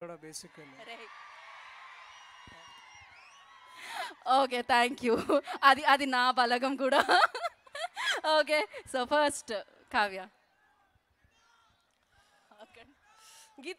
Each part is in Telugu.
కూడా బేసిక్ ఓకే థ్యాంక్ యూ అది అది నా బలగం కూడా okay so first Kavya Geetha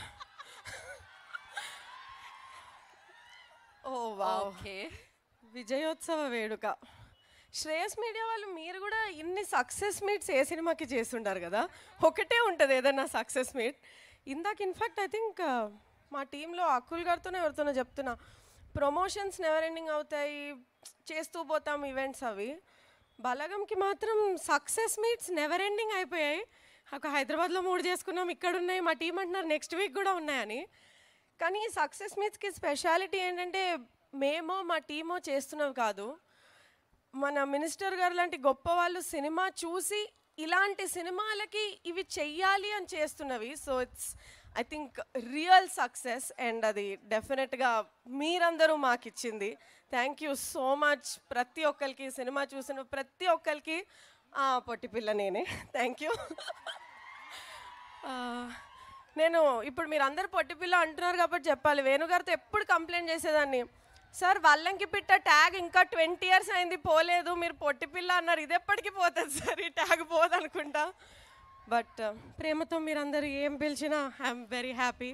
ఓ వా ఓకే విజయోత్సవ వేడుక శ్రేయస్ మీడియా వాళ్ళు మీరు కూడా ఇన్ని సక్సెస్ మీట్స్ ఏ సినిమాకి చేస్తుంటారు కదా ఒకటే ఉంటుంది ఏదన్నా సక్సెస్ మీట్ ఇందాక ఇన్ఫాక్ట్ ఐ థింక్ మా టీంలో అక్కుల్ గారితోనే ఎవరితోనో చెప్తున్నా ప్రమోషన్స్ నెవర్ ఎండింగ్ అవుతాయి చేస్తూ పోతాం ఈవెంట్స్ అవి బలగంకి మాత్రం సక్సెస్ మీట్స్ నెవర్ ఎండింగ్ అయిపోయాయి ఒక హైదరాబాద్లో మూడు చేసుకున్నాం ఇక్కడ ఉన్నాయి మా టీం అంటున్నారు నెక్స్ట్ వీక్ కూడా ఉన్నాయని కానీ ఈ సక్సెస్ మీట్స్కి స్పెషాలిటీ ఏంటంటే మేమో మా టీమో చేస్తున్నవి కాదు మన మినిస్టర్ గారు లాంటి గొప్ప వాళ్ళు సినిమా చూసి ఇలాంటి సినిమాలకి ఇవి చెయ్యాలి అని చేస్తున్నవి so it's I think real success and అది డెఫినెట్గా మీరందరూ మాకు ఇచ్చింది థ్యాంక్ యూ సో మచ్ ప్రతి ఒక్కరికి సినిమా చూసిన ప్రతి ఒక్కరికి ఆ, పొట్టి పిల్ల నేనే థ్యాంక్ యూ నేను ఇప్పుడు మీరు అందరు పొట్టి పిల్ల అంటున్నారు కాబట్టి చెప్పాలి వేణుగారితో ఎప్పుడు కంప్లైంట్ చేసేదాన్ని సార్ వల్లంకి పిట్ట ట్యాగ్ ఇంకా ట్వంటీ ఇయర్స్ అయింది పోలేదు మీరు పొట్టి పిల్ల అన్నారు ఇది ఎప్పటికీ పోతుంది సార్ ఈ ట్యాగ్ పోదు అనుకుంటా బట్ ప్రేమతో మీరందరూ ఏం పిలిచినా ఐఎమ్ వెరీ హ్యాపీ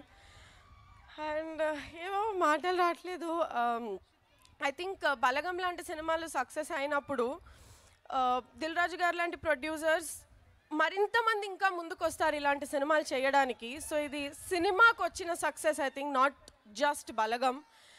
అండ్ ఏమో మాటలు రావట్లేదు ఐ థింక్ బలగం లాంటి సినిమాలు సక్సెస్ అయినప్పుడు దిల్ రాజు గారు లాంటి ప్రొడ్యూసర్స్ మరింత మంది ఇంకా ముందుకు వస్తారు ఇలాంటి సినిమాలు చేయడానికి సో ఇది సినిమాకు వచ్చిన success I think not just Balagam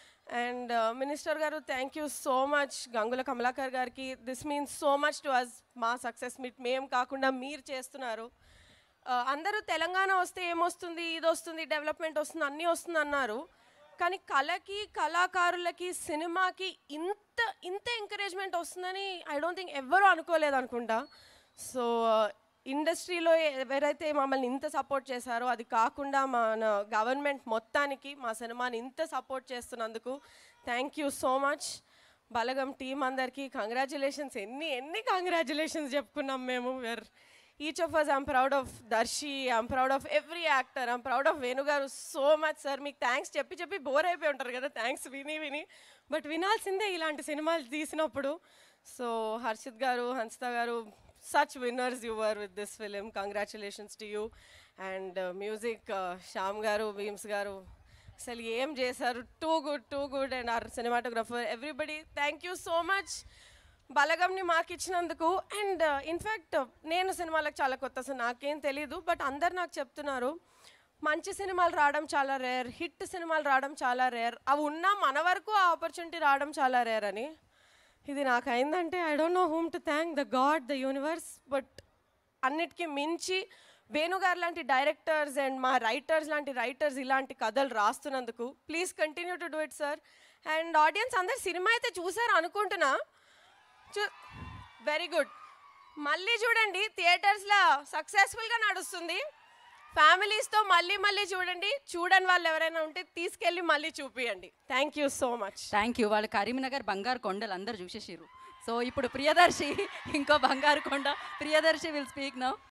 and minister garu thank you so much Gangula Kamalakar గారికి this means so much to us మా సక్సెస్ మీట్ మేము కాకుండా మీరు చేస్తున్నారు ఆ, అందరూ తెలంగాణ వస్తే ఏమొస్తుంది ఇది వస్తుంది డెవలప్మెంట్ వస్తుంది అన్నీ వస్తుంది అన్నారు కానీ కళకి కళాకారులకి సినిమాకి ఇంత ఇంత ఎంకరేజ్మెంట్ వస్తుందని ఐ డోంట్ థింక్ ఎవ్వరూ అనుకోలేదు అనుకుంటా సో ఇండస్ట్రీలో ఎవరైతే మమ్మల్ని ఇంత సపోర్ట్ చేశారో అది కాకుండా మన గవర్నమెంట్ మొత్తానికి మా సినిమాని ఇంత సపోర్ట్ చేస్తున్నందుకు thank you so much Balagam team అందరికీ కంగ్రాచులేషన్స్ ఎన్ని ఎన్ని కంగ్రాచులేషన్స్ చెప్పుకున్నాం మేము where each of us I'm proud of Darshi I'm proud of every actor I'm proud of Venu garu so much sir మీకు థ్యాంక్స్ చెప్పి చెప్పి బోర్ అయిపోయి ఉంటారు కదా థ్యాంక్స్ విని విని బట్ వినాల్సిందే ఇలాంటి సినిమాలు తీసినప్పుడు so Harshit garu Hansitha garu such winners you were with this film congratulations to you and music Shyam garu Bheems garu అసలు ఏం చేశారు too good too good and our cinematographer everybody thank you so much బలగంని మాకు ఇచ్చినందుకు అండ్ ఇన్ఫ్యాక్ట్ నేను సినిమాలకు చాలా కొత్త అసలు నాకేం తెలీదు బట్ అందరు నాకు చెప్తున్నారు మంచి సినిమాలు రావడం చాలా రేర్ హిట్ సినిమాలు రావడం చాలా రేర్ అవి ఉన్నా మన వరకు ఆ ఆపర్చునిటీ రావడం చాలా రేర్ అని ఇది నాకు అయిందంటే I don't know whom to thank the god the universe but అన్నిటికీ మించి వేణుగారు లాంటి డైరెక్టర్స్ అండ్ మా రైటర్స్ లాంటి రైటర్స్ ఇలాంటి కథలు రాస్తున్నందుకు please continue to do it sir and audience అందరు సినిమా అయితే చూసారు అనుకుంటున్నా చూ వెరీ గుడ్ మళ్ళీ చూడండి థియేటర్స్లో సక్సెస్ఫుల్గా నడుస్తుంది ఫ్యామిలీస్తో మళ్ళీ మళ్ళీ చూడండి చూడని వాళ్ళు ఎవరైనా ఉంటే తీసుకెళ్ళి మళ్ళీ చూపియండి thank you so much thank you వాళ్ళు కరీంనగర్ బంగారు కొండలు అందరు చూసేసిర్రు సో ఇప్పుడు ప్రియదర్శి ఇంకో బంగారు కొండ ప్రియదర్శి విల్ స్పీక్ నౌ